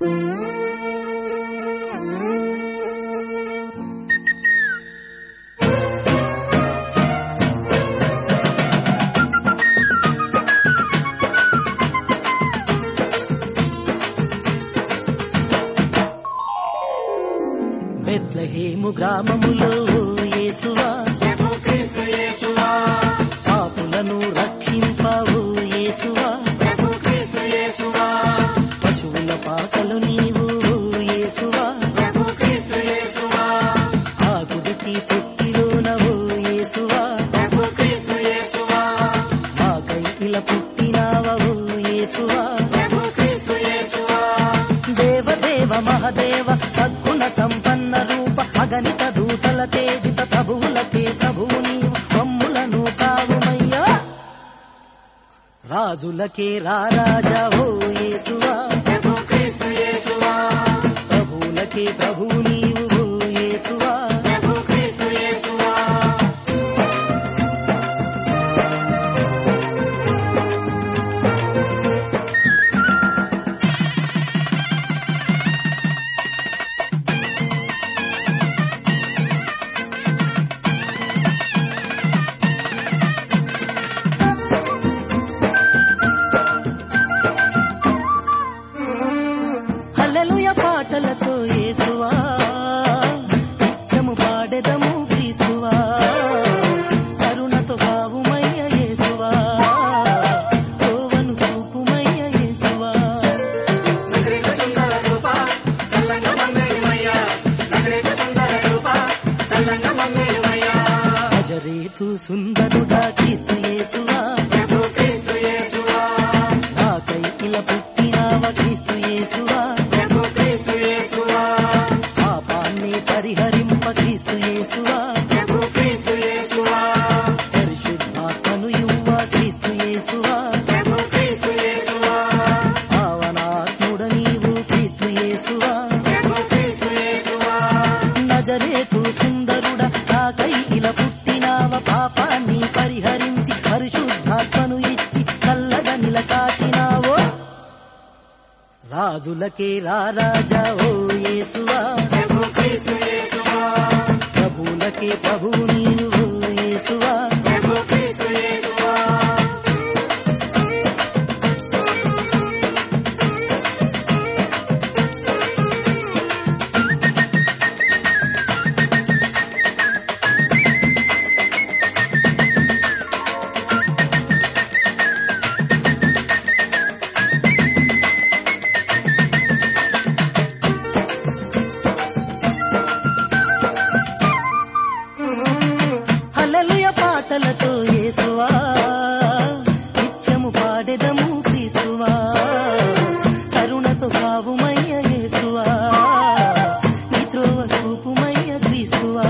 బెత్లహేము గ్రామములో యేసువా పాపులను రక్షింపవు యేసువా పశువుల పాకలు నీవు యేసువా ఆ గుడికి పుట్టిలోనవు యేసువా మాకై ఇలా పుట్టినావవు యేసువా దేవదేవ మహదేవ సద్గుణ సంపన్న రూప అగణిత దూతల తేజిత ప్రభువులకే ప్రభువు నీవు మమ్ములను కావుమయ్యా రాజులకే రారాజా ఓ యేసువా ప్రభువులకే ప్రభువు నీవు ఓ యేసువా హల్లెలూయ పాటలతో యేసువా నిత్యము పాడెదము క్రీస్తువా కరుణతో కావుమయ్య యేసువా కోవను చూపుమయ్య యేసువా అజరేతు సుందరుడా క్రీస్తు యేసువా నాకై ఇలా పుట్టినావ క్రీస్తు యేసువా పాపాన్ని పరిహరింప క్రీస్తు యేసువా పరిశుద్ధాత్మను యువ క్రీస్తు యేసువా పావనాత్ముడ నీవు క్రీస్తు యేసువా నజరేతు సుందరుడ నాకై ఇలా పుట్టినావ పాపాన్ని పరిహరించి పరిశుద్ధాత్మను ఇచ్చి చల్లగా నిలకాచినావో రాజులకే రారాజా ఓ యేసువా ప్రభువులకే ప్రభువు నీవు ఓ యేసువా హల్లెలూయ పాటలతో యేసువా నిత్యము పాడెదము క్రీస్తువా కరుణతో కావుమయ్య యేసువా నీ త్రోవ చూపుమయ్య క్రీస్తువా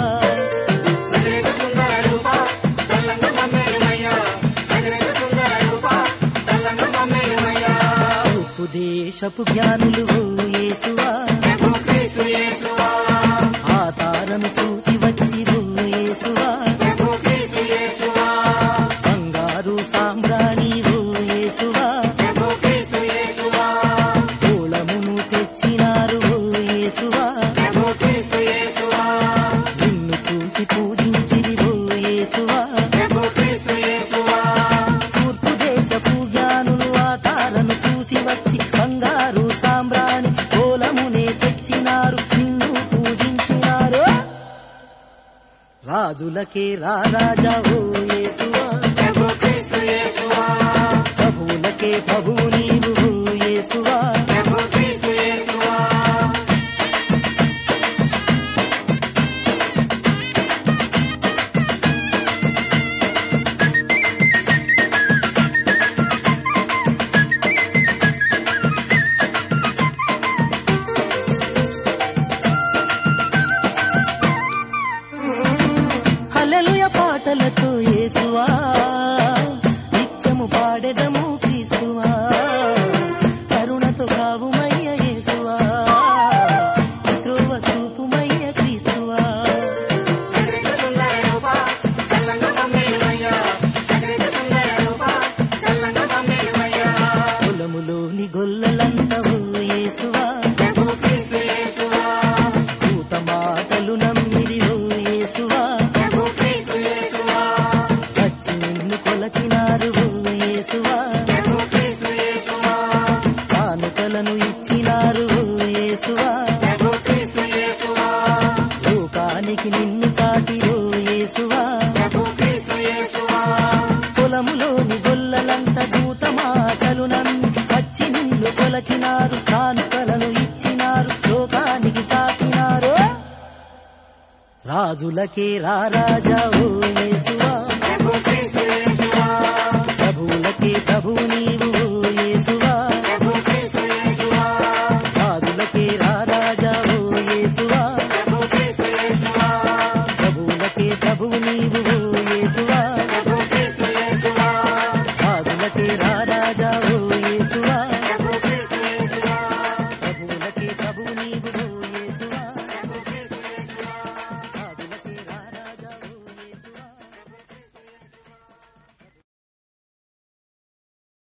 ఉప్పు దేశపు జ్ఞానులు ఓ యేసువా ఆ తారను చూసి వచ్చి ఓ యేసువా బంగారు సాంబ్రాణి ఓ యేసువా పూలమును తెచ్చినారు ఓ యేసువా నిన్ను చూసి పూజించిరి ఓ యేసువా తూర్పు దేశపు జ్ఞానులు ఆ తారను చూసి వచ్చి బంగారు సాంబ్రాణి పూలమునే తెచ్చినారు నిన్ను పూజించినారు రాజులకే రారాజా ఓ యేసువా ప్రభువులకే ప్రభువు నీవు ఓ యేసువా హల్లెలూయ పాటలతో యేసువా నిత్యము పాడెదము క్రీస్తువా కరుణతో కావుమయ్య యేసువా త్రోవ చూపుమయ్య క్రీస్తువా పొలములోని గొల్లలంత ఓ యేసువా కొలచినారు కానుకలను ఇచ్చినారు లోకానికి చాటినారు రాజులకే రారాజా ఓ యేసువా